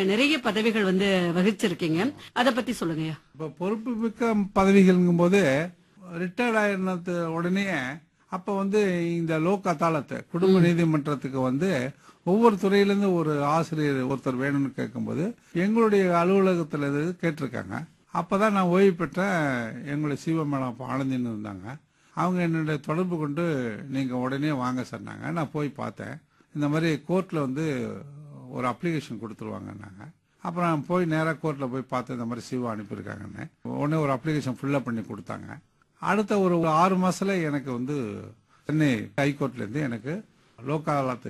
நிறைய பதவிகள் வந்து வகிச்சிருக்கீங்க அத பத்தி சொல்லுங்கய்யா இப்போ பொறுப்பு மிக்க பதவிகள்ங்கும் போது ரிட்டையர்ட் ஆயிருந்தது உடனே அப்ப வந்து இந்த லோக் அதாலத்து குடும்ப நீதிமன்றத்துக்கு வந்து ஒவ்வொரு துறையிலேருந்து ஒரு ஆசிரியர் ஒருத்தர் வேணும்னு கேட்கும்போது எங்களுடைய அலுவலகத்தில் இது கேட்டிருக்காங்க அப்பதான் நான் ஓய்வு பெற்ற எங்களுடைய சிவ மேடம் அப்போ ஆனந்தின்னு இருந்தாங்க அவங்க என்னுடைய தொடர்பு கொண்டு நீங்க உடனே வாங்க சொன்னாங்க நான் போய் பார்த்தேன் இந்த மாதிரி கோர்ட்ல வந்து ஒரு அப்ளிகேஷன் கொடுத்துருவாங்கன்னாங்க அப்புறம் நான் போய் நேராக கோர்ட்டில் போய் பார்த்து இந்த மாதிரி சிவா அனுப்பியிருக்காங்கன்னு உடனே ஒரு அப்ளிகேஷன் ஃபில்லப் பண்ணி கொடுத்தாங்க அடுத்த ஒரு ஆறு மாசத்துல எனக்கு வந்து சென்னை ஹைகோர்ட்லேருந்து எனக்கு லோக் அதாலத்து